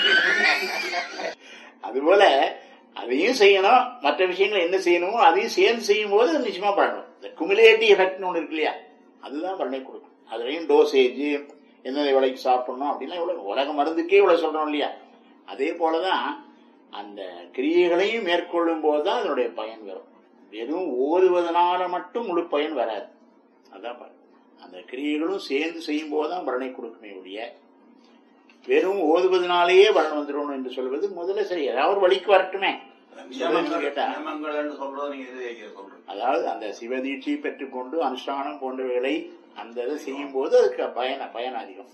அதுபோல அதையும் செய்யணும் மற்ற விஷயங்களை என்ன செய்யணுமோ அதையும் சேர்ந்து செய்யும் போது அது நிச்சயமா பண்ணணும் இந்த குமுலேட்டிவ் எஃபெக்ட்னு ஒன்று இருக்கு இல்லையா அதுதான் பண்ணி கொடுக்கும் அதுலயும் டோசேஜ் எந்தெந்த விலைக்கு சாப்பிடணும் அப்படின்னா இவ்வளவு உலக மருந்துக்கே இவ்வளவு சொல்றோம் இல்லையா அதே போலதான் அந்த கிரியைகளையும் மேற்கொள்ளும் போதுதான் அதனுடைய பயன் வரும் வெறும் ஓதுவதனால மட்டும் முழு பயன் வராது அதான் பாருங்க. அந்த கிரியைகளும் சேர்ந்து செய்யும் போதுதான் பலனை கொடுக்குமே ஒழிய வெறும் ஓதுவதனாலேயே பலன் வந்துடும் என்று சொல்வது முதல்ல சரி ஏதாவது ஒரு வழிக்கு வரட்டுமே சொல்றதுன்னு கேட்டா நியமங்கள்னு சொல்றது நீங்க இது சொல்றீங்க அதாவது அந்த சிவதீட்சை பெற்றுக்கொண்டு அனுஷ்டானம் போன்றவைகளை அந்த இதை செய்யும் போது அதுக்கு பயன் பயன் அதிகம்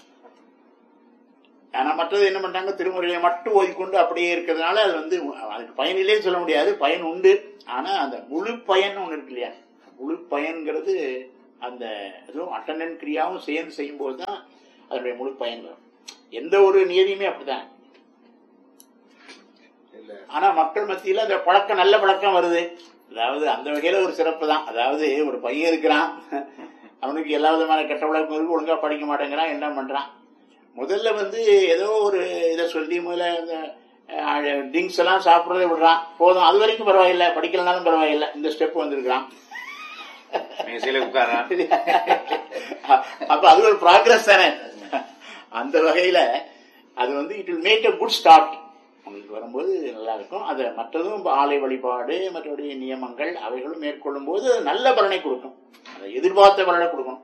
ஆனா மற்றது என்ன பண்றாங்க திருமுறையை மட்டும் ஓதிக்கொண்டு அப்படியே இருக்கிறதுனால அது வந்து அதுக்கு பயன் இல்லைன்னு சொல்ல முடியாது பயன் உண்டு ஆனா அந்த முழு பயன் ஒண்ணு இருக்கு இல்லையா முழு பயன்கிறது அந்த அதுவும் அட்டண்டன்ட் கிரியாவும் சேர்ந்து செய்யும் போது தான் அதனுடைய முழு பயன் வரும் எந்த ஒரு நியதியுமே அப்படிதான் ஆனா மக்கள் மத்தியில அந்த பழக்கம் நல்ல பழக்கம் வருது அதாவது அந்த வகையில ஒரு சிறப்பு தான் அதாவது ஒரு பையன் இருக்கிறான் அவனுக்கு எல்லா விதமான கெட்ட பழக்கம் இருக்கு ஒழுங்கா படிக்க மாட்டேங்கிறான் என்ன பண்றான் முதல்ல வந்து ஏதோ ஒரு இதை சொல்லி முதல்ல இந்த ட்ரிங்க்ஸ் எல்லாம் சாப்பிடறதை விடுறான் போதும் அது வரைக்கும் பரவாயில்ல படிக்கலனாலும் பரவாயில்ல இந்த ஸ்டெப் வந்திருக்கிறான் மேசையில உட்காரா அப்ப அது ஒரு ப்ராக்ரஸ் தானே அந்த வகையில அது வந்து it will make a good start உங்களுக்கு வரும்போது நல்லா இருக்கும் அது மற்றதும் இப்ப ஆலை வழிபாடு மற்றபடி நியமங்கள் அவைகளும் மேற்கொள்ளும் போது அது நல்ல பலனை கொடுக்கும் அதை எதிர்பார்த்த பலனை கொடுக்கணும்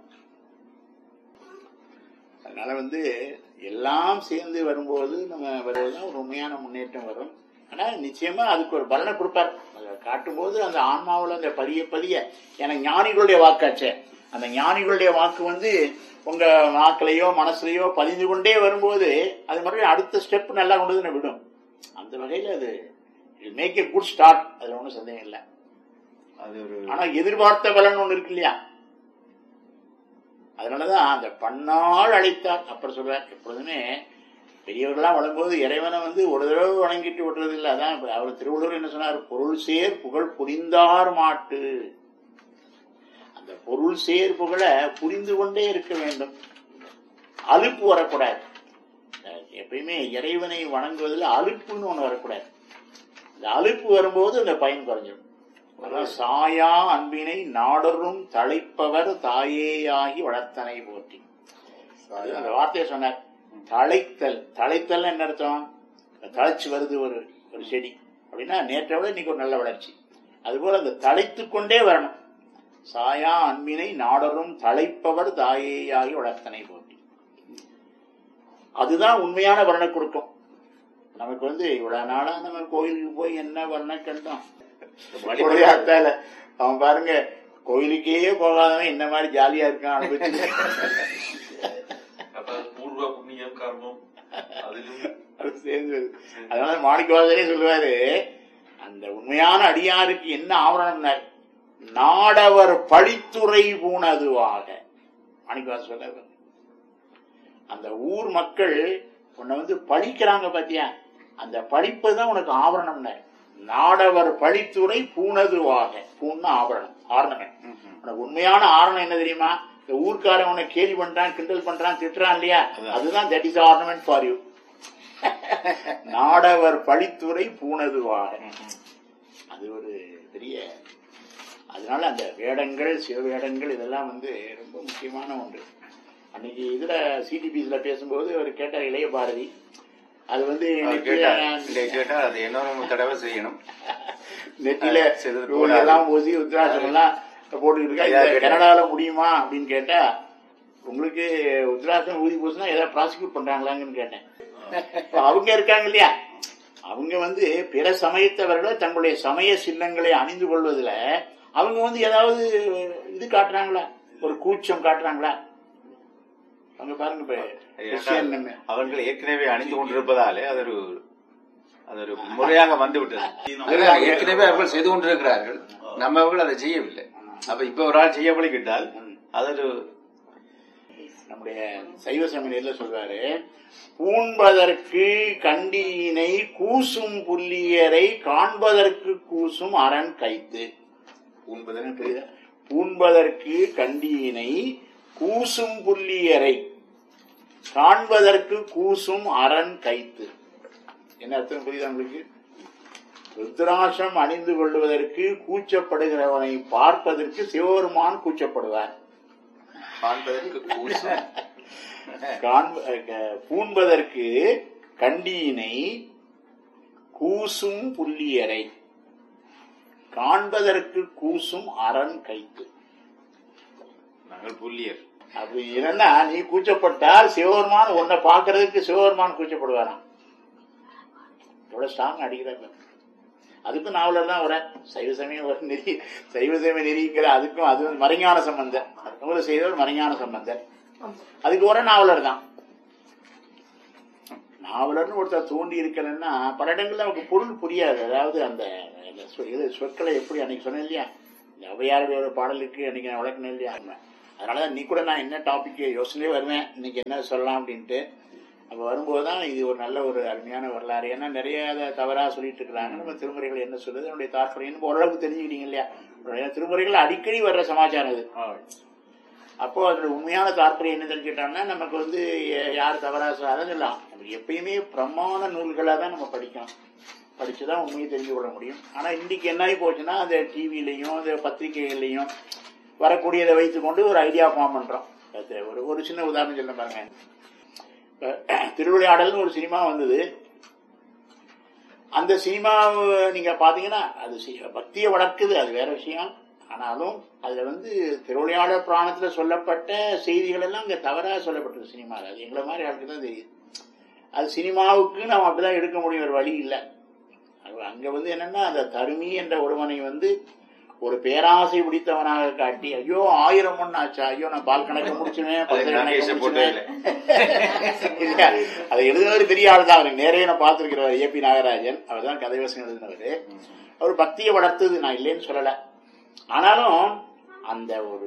அதனால வந்து எல்லாம் சேர்ந்து வரும்போது நம்ம வருவதுதான் ஒரு உண்மையான முன்னேற்றம் வரும் ஆனா நிச்சயமா அதுக்கு ஒரு பலனை கொடுப்பார் அதை காட்டும்போது அந்த ஆன்மாவுல அந்த பதிய பதிய ஏன்னா ஞானிகளுடைய வாக்காச்சே அந்த ஞானிகளுடைய வாக்கு வந்து உங்க நாக்கிலையோ மனசுலயோ பதிந்து கொண்டே வரும்போது அது மறுபடியும் அடுத்த ஸ்டெப் நல்லா கொண்டு வந்து விடும் அந்த வகையில அது மேக் ஏ குட் ஸ்டார்ட் அதுல ஒன்றும் சந்தேகம் இல்லை அது ஒரு ஆனா எதிர்பார்த்த பலன் ஒண்ணு இருக்கு இல்லையா அதனாலதான் அந்த பன்னாள் அழைத்தார் அப்புறம் சொல்றார் எப்பொழுதுமே பெரியவர்கள்லாம் வளரும்போது இறைவனை வந்து ஒரு தடவை வணங்கிட்டு விடுறது இல்லை அதான் இப்ப அவர் திருவள்ளுவர் என்ன சொன்னார் பொருள் சேர் புகழ் புரிந்தார் மாட்டு அந்த பொருள் சேர் புகழை புரிந்து கொண்டே இருக்க வேண்டும் அலுப்பு வரக்கூடாது அஹ் எப்பயுமே இறைவனை வணங்குவதில் அலுப்புன்னு ஒண்ணு வரக்கூடாது இந்த அலுப்பு வரும்போது அந்த பயன் குறைஞ்சிடும் அதான் சாயா அன்பினை நாடரும் தழைப்பவர் தாயேயாகி வளர்த்தனை போற்றி அது அந்த வார்த்தையை சொன்னார் தழைத்தல் தழைத்தல் என்ன அர்த்தம் தழைச்சு வருது ஒரு ஒரு செடி அப்படின்னா நேற்றை விட இன்னைக்கு ஒரு நல்ல வளர்ச்சி அதுபோல அந்த தழைத்து கொண்டே வரணும் சாயா அன்பினை நாடரும் தழைப்பவர் தாயேயாகி வளர்த்தனை போற்றி அதுதான் உண்மையான வர்ண குறுக்கம் நமக்கு வந்து இவ்வளவு நாளா நம்ம கோயிலுக்கு போய் என்ன வர்ண கண்டோம் வழிபாட்டால அவன் பாருங்க கோயிலுக்கே போகாதவன் இந்த மாதிரி ஜாலியா இருக்கான் அனுபவிச்சு அப்ப பூர்வ புண்ணியம் கர்மம் அதிலும் அது சேர்ந்தது அதனால மாணிக்கவாசரே சொல்லுவாரு அந்த உண்மையான அடியாருக்கு என்ன ஆவரணம்னார் நாடவர் பழித்துறை பூணதுவாக மாணிக்கவாசர் சொல்றாரு அந்த ஊர் மக்கள் உன்னை வந்து பழிக்கிறாங்க பாத்தியா அந்த பழிப்பு தான் உனக்கு ஆவரணம்னார் நாடவர் பழித்துறை பூணதுவாக பூன்னா ஆபரணம் ஆரணம் உனக்கு உண்மையான ஆரணம் என்ன தெரியுமா இந்த ஊர்க்காரன் உன்னை கேலி பண்றான் கிண்டல் பண்றான் திட்டுறான் இல்லையா அதுதான் that is ornament for you நாடவர் பழித்துறை பூணதுவாக அது ஒரு பெரிய அதனால அந்த வேடங்கள் சிவவேடங்கள் இதெல்லாம் வந்து ரொம்ப முக்கியமான ஒன்று அன்னைக்கு இதுல சிடிபிஸ்ல பேசும்போது அவர் கேட்டார் இளைய பாரதி அது வந்து அவர் நெத்தியில கேட்டார் நான் இல்லை கேட்டா அது இன்னொரு தடவை செய்யணும் நெத்தியில அது செய்தது நூல் கூடாது. எல்லாம் பூசி உத்ராசம் எல்லாம் போட்டுக்கிட்டு இருக்கா ஐயா இந்த கேட்டார். கனடால முடியுமா அப்படின்னு கேட்டா உங்களுக்கு உத்ராசம் ஊதி பூசினா ஏதாவது ப்ராசிக்யூட் பண்றாங்களாங்கன்னு கேட்டேன் இப்ப அவங்க இருக்காங்க இல்லையா அவங்க வந்து பிற சமயத்தவர்களை தங்களுடைய சமய சின்னங்களை அணிந்து கொள்வதுல அவங்க வந்து ஏதாவது இது காட்டுறாங்களா ஒரு கூச்சம் காட்டுறாங்களா அவங்க பாருங்க இப்ப கிறிஸ்டியன் நம்ம. அவர்கள் ஏற்கனவே அணிந்து கொண்டிருப்பதாலே அது ஒரு அது ஒரு முறையாக வந்து விட்டது அதுதான் ஏற்கனவே அவர்கள் செய்து கொண்டிருக்கிறார்கள் நம்மவர்கள் அதை செய்யவில்லை அப்ப இப்ப ஒரு ஆள் செய்ய பழகிட்டால் அது ஒரு நம்முடைய சைவ சமயல சொல்றாரு பூண்பதற்கு கண்டியினை கூசும் புல்லியரை காண்பதற்கு கூசும் அரண் கைத்து பூண்பதற்கு புரியுதா? பூண்பதற்கு கண்டியினை கூசும் புல்லியரை காண்பதற்கு கூசும் அரண் கைத்து என்ன அர்த்தம் புரியுதா உங்களுக்கு ருத்ராட்சம் அணிந்து கொள்வதற்கு கூச்சப்படுகிறவனை பார்ப்பதற்கு சிவபெருமான் கூச்சப்படுவார் காண்பதற்கு கூசம் காண்ப- அஹ் பூண்பதற்கு கண்டியினை கூசும் புள்ளியரை காண்பதற்கு கூசும் அரண் கைத்து நாங்கள் புள்ளியர் அப்படி என்னன்னா நீ கூச்சப்பட்டால் சிவபெருமான் உன்னை பார்க்கறதுக்கு சிவபெருமான் கூச்சப்படுவாராம் எவ்வளவு ஸ்ட்ராங் அடிக்கிறாங்க அதுக்கும் நாவலர் தான் வர சைவ சமயம் ஒரு நெறி சைவ சமய நெறிங்கிற அதுக்கும் அது வந்து மறைஞான சம்பந்தர் நூலை செய்தவர் மறைஞான சம்பந்தர் அதுக்கு வர நாவலர் தான் நாவலர்னு ஒருத்தர் தோண்டி இருக்கிறேன்னா பல இடங்கள்ல அவருக்கு பொருள் புரியாது அதாவது அந்த அந்த சொ- இது சொற்களை எப்படி அன்னைக்கு சொன்னேன் இல்லையா இந்த ஔவையாருடைய ஒரு பாடலுக்கு அன்னைக்கு நான் விளக்கணும் இல்லையா அதனாலதான் நீ கூட நான் என்ன டாபிக் யோசனையே வருவேன் இன்னைக்கு என்ன சொல்லலாம் அப்படின்ட்டு அப்ப வரும்போது தான் இது ஒரு நல்ல ஒரு அருமையான வரலாறு ஏன்னா நிறைய அதை தவறா சொல்லிட்டு இருக்கிறாங்க நம்ம திருமுறைகள் என்ன சொல்லுது என்னுடைய தாற்பயம் ஓரளவுக்கு தெரிஞ்சுக்கிட்டீங்க இல்லையா உங்களுடைய திருமுறைகள் அடிக்கடி வர்ற சமாச்சாரம் இது அப்போ அதோட உண்மையான தாற்பயம் என்ன தெரிஞ்சுக்கிட்டோம்னா நமக்கு வந்து ய- யார் தவறா சொல்லாதான் சொல்லலாம் நம்ம எப்பயுமே பிரமாண நூல்களாக தான் நம்ம படிக்கணும் படிச்சுதான் உண்மையை தெரிஞ்சு கொள்ள முடியும் ஆனா இன்னைக்கு என்ன ஆகி போச்சுன்னா அந்த டிவிலையும் அந்த பத்திரிகைகள்லையும் வரக்கூடியதை வைத்துக்கொண்டு ஒரு ஐடியா ஃபார்ம் பண்றோம் அது ஒரு ஒரு சின்ன உதாரணம் சொல்ல பாருங்க இப்ப திருவிளையாடல்னு ஒரு சினிமா வந்தது அந்த சினிமா நீங்க பாத்தீங்கன்னா அது சி- பக்தியை வளர்க்குது அது வேற விஷயம் ஆனாலும் அதுல வந்து திருவிளையாடல் புராணத்துல சொல்லப்பட்ட செய்திகள் எல்லாம் இங்க தவறா சொல்லப்பட்டது சினிமாவில் அது எங்களை மாதிரி ஆளுக்கு தான் தெரியுது அது சினிமாவுக்கு நம்ம அப்படிதான் எடுக்க முடியும் ஒரு வழி இல்லை அது அங்க வந்து என்னன்னா அந்த தருமி என்ற ஒருவனை வந்து ஒரு பேராசை பிடித்தவனாக காட்டி ஐயோ ஆயிரம் ஒண்ணு ஆச்சா ஐயோ நான் பால் கணக்கு முடிச்சுவேன் அதுக்கு பத்திர கணக்கு நாகேஷை போட்டே முடிச்சுவேன் இல்லையா? அதை எழுதுனவர் பெரிய ஆள் தான் அவருக்கு நேரே நான் பார்த்திருக்கிறவர் ஏ பி நாகராஜன் அவர் தான் கதைவசம் எழுதினவர் அவர் பக்தியை வளர்த்தது நான் இல்லைன்னு சொல்லல ஆனாலும் அந்த ஒரு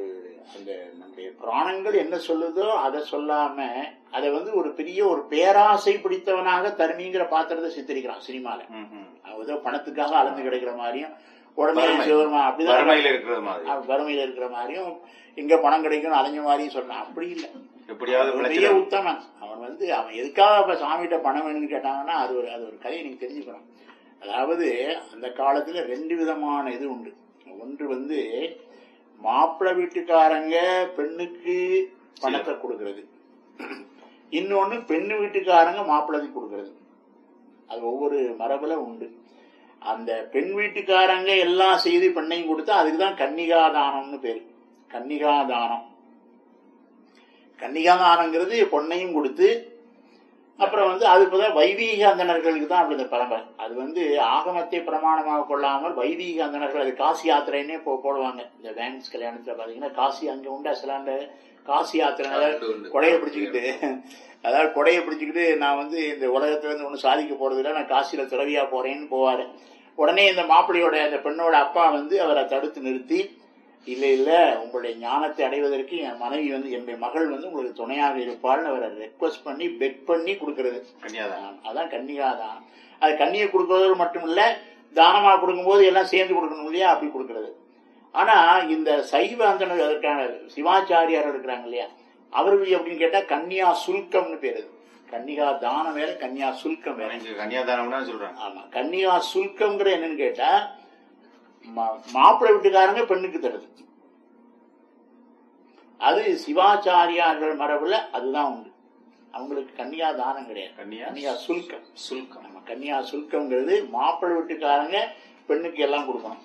அந்த நம்முடைய புராணங்கள் என்ன சொல்லுதோ அதை சொல்லாம அதை வந்து ஒரு பெரிய ஒரு பேராசை பிடித்தவனாக தருமிங்கிற பாத்திரத்தை சித்தரிக்கிறான் சினிமால ம், ம். அவன் ஏதோ பணத்துக்காக அளந்து கிடைக்கிற மாதிரியும் உடனே வறுமை. சிவருமா அப்படிதான் வறுமையில இருக்கிறது மாதிரி அவன் வறுமையில இருக்கிற மாதிரியும் இங்க பணம் கிடைக்கும் அலைஞ்ச மாதிரியும் சொன்னான் அப்படி இல்லை எப்படியாவது அவன் பெரிய பிழைச்சிடணும். உத்தமன் அவன் வந்து அவன் எதுக்காக இப்ப சாமிகிட்ட பணம் வேணும்னு கேட்டாங்கன்னா அது ஒரு அது ஒரு கதையை நீங்க தெரிஞ்சுக்கணும் அதாவது அந்த காலத்துல ரெண்டு விதமான இது உண்டு ஒன்று வந்து மாப்பிள்ளை வீட்டுக்காரங்க பெண்ணுக்கு பணத்தை கொடுக்கறது இன்னொன்னு பெண்ணு வீட்டுக்காரங்க மாப்பிள்ளைக்கு கொடுக்கறது அது ஒவ்வொரு மரபுல உண்டு அந்த பெண் வீட்டுக்காரங்க எல்லாம் செய்து பெண்ணையும் கொடுத்தா அதுக்கு தான் கன்னிகாதானம்னு பேரு கன்னிகாதானம் கன்னிகாதானங்கிறது பொண்ணையும் கொடுத்து அப்புறம் வந்து அது இப்பதான் வைதீக அந்தணர்களுக்கு தான் அப்படி இந்த பரம்பரை அது வந்து ஆகமத்தை பிரமாணமாக கொள்ளாமல் வைதீக அந்தணர்கள் அது காசி யாத்திரைன்னே போ போடுவாங்க இந்த வேன்ஸ் கல்யாணத்துல பாத்தீங்கன்னா காசி அங்க உண்டா சிலாண்ட காசி யாத்திரை அதாவது கொடையை பிடிச்சுக்கிட்டு அதாவது கொடையை பிடிச்சுக்கிட்டு நான் வந்து இந்த உலகத்துல இருந்து ஒன்றும் சாதிக்க போறது இல்லை நான் காசியில துறவியா போறேன்னு போவாரு உடனே இந்த மாப்பிள்ளையோட அந்த பெண்ணோட அப்பா வந்து அவரை தடுத்து நிறுத்தி இல்ல இல்ல உங்களுடைய ஞானத்தை அடைவதற்கு என் மனைவி வந்து என்னுடைய மகள் வந்து உங்களுக்கு துணையாக இருப்பாள்னு அவரை ரெக்வஸ்ட் பண்ணி பெட் பண்ணி கொடுக்கறது கன்னியாதானம். அதான் கன்னிகாதானம் அது கன்னியை கொடுக்கறது மட்டும் இல்ல தானமா கொடுக்கும்போது எல்லாம் சேர்ந்து கொடுக்கணும் இல்லையா அப்படி கொடுக்கறது ஆனா இந்த சைவ அந்தனர் இருக்காங்க சிவாச்சாரியார் இருக்கிறாங்க இல்லையா அவர்கள் அப்படின்னு கேட்டா கன்னியா சுல்கம்னு பேரு கன்னிகா தானம் வேற கன்னியா சுல்கம் வேற எனக்கு கன்னியாதானம்னா சொல்றாங்க ஆமா கன்னியா சுல்கம்ங்கிற என்னன்னு கேட்டா மா- மாப்பிள்ளை வீட்டுக்காரங்க பெண்ணுக்கு தருது அது சிவாச்சாரியார்கள் மரபுல அதுதான் உண்டு அவங்களுக்கு கன்னியா தானம் கிடையாது கன்னியா கன்னியா சுல்கம் சுல்கம் நம்ம கன்னியா சுல்கம்ங்கிறது மாப்பிள்ளை வீட்டுக்காரங்க பெண்ணுக்கு எல்லாம் கொடுக்கணும்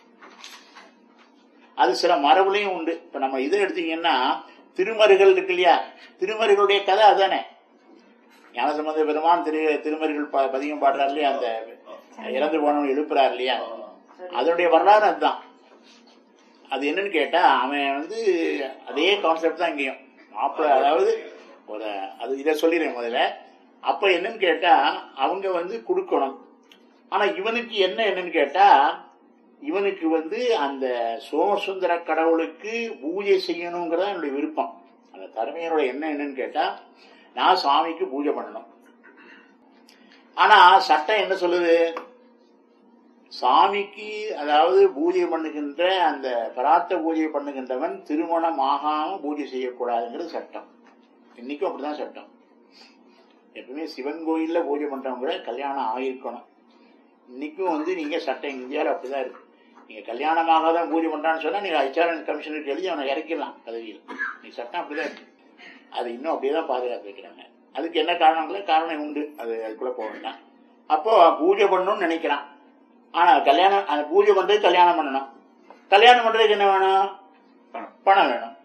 அது சில மரபுலையும் உண்டு இப்ப நம்ம இதை எடுத்தீங்கன்னா திருமருகள் இருக்கு இல்லையா திருமருகளுடைய கதை அதானே ஞானசம்பந்த பெருமான் திரு திருமருகள் ப- பதிகம் பாடுறாரு இல்லையா அந்த இறந்து போனவன் எழுப்புறாரு இல்லையா அதனுடைய வரலாறு அதுதான் அது என்னன்னு கேட்டா அவன் வந்து அதே கான்செப்ட் தான் இங்கேயும் மாப்பிள்ளை அதாவது ஒரு அது இதை சொல்லிடுறேன் முதல்ல அப்ப என்னன்னு கேட்டா அவங்க வந்து கொடுக்கணும் ஆனா இவனுக்கு என்ன என்னன்னு கேட்டா இவனுக்கு வந்து அந்த சோமசுந்தர கடவுளுக்கு பூஜை செய்யணுங்கிறதா என்னுடைய விருப்பம் அந்த தருமையனோட எண்ணம் என்னன்னு கேட்டா நான் சாமிக்கு பூஜை பண்ணணும் ஆனா சட்டம் என்ன சொல்லுது சாமிக்கு அதாவது பூஜை பண்ணுகின்ற அந்த பராத்த பூஜை பண்ணுகின்றவன் திருமணம் ஆகாம பூஜை செய்யக்கூடாதுங்கிறது சட்டம் இன்னைக்கும் அப்படிதான் சட்டம் எப்பவுமே சிவன் கோயில்ல பூஜை பண்றவங்க கூட கல்யாணம் ஆகியிருக்கணும் இன்னைக்கும் வந்து நீங்க சட்டம் இந்தியாவில் அப்படிதான் இருக்கு நீங்க கல்யாணமாக தான் பூஜை பண்றான்னு சொன்னா நீங்க ஹெச்ஆர்என் கமிஷனருக்கு எழுதி அவனை இறக்கிடலாம் பதவியில் நீ சட்டம் அப்படிதான் இருக்கு அது இன்னும் அப்படியே தான் பாதுகாத்து வைக்கிறாங்க அதுக்கு என்ன காரணங்களோ காரணம் உண்டு அது அதுக்குள்ள போக வேண்டாம் அப்போ பூஜை பண்ணணும்னு நினைக்கிறான் ஆனா கல்யாணம் அந்த பூஜை பண்றதுக்கு கல்யாணம் பண்ணணும் கல்யாணம் பண்றதுக்கு என்ன வேணும் பணம். பணம் வேணும்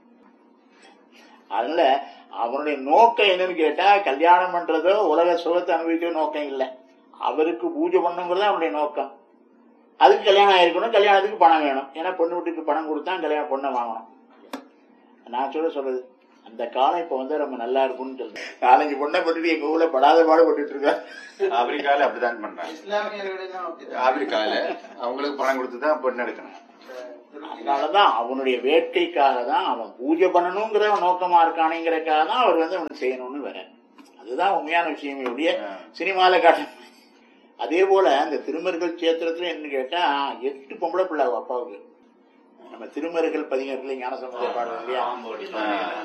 அதனால அவனுடைய நோக்கம் என்னன்னு கேட்டா கல்யாணம் பண்றதோ உலக சுகத்தை அனுபவிக்கிற நோக்கம் இல்லை அவருக்கு பூஜை பண்ணுங்கிறது அவனுடைய நோக்கம் அதுக்கு கல்யாணம் ஆயிருக்கணும் கல்யாணத்துக்கு பணம் வேணும் ஏன்னா பொண்ணு வீட்டுக்கு பணம் கொடுத்தா கல்யாணம் பொண்ணை வாங்கணும் நான் சொல்ல சொல்றது அந்த காலம் இப்ப வந்து ரொம்ப நல்லா இருக்கும்னு சொல்றேன் நாலஞ்சு பொண்ணை போட்டுட்டு எங்க ஊர்ல படாத பாடு போட்டுட்டு இருக்காரு ஆப்பிரிக்கால அப்படிதான் பண்றாங்க ஆப்பிரிக்கால அவங்களுக்கு பணம் கொடுத்து தான் பொண்ணு எடுக்கணும் அதனாலதான் அவனுடைய வேட்கைக்காக தான் அவன் பூஜை பண்ணணுங்கிற நோக்கமா இருக்கானேங்கிறதுக்காக தான் அவர் வந்து அவனுக்கு செய்யணும்னு வர அதுதான் உண்மையான விஷயம் ஒழிய சினிமால காட்ட அதே போல அந்த திருமருகல் சேத்திரத்துல என்ன கேட்டா எட்டு பொம்பளை பிள்ளை அவ அப்பாவுக்கு நம்ம திருமருகல் பதிகத்துல ஞானசம்பந்த பாடுவோம் இல்லையா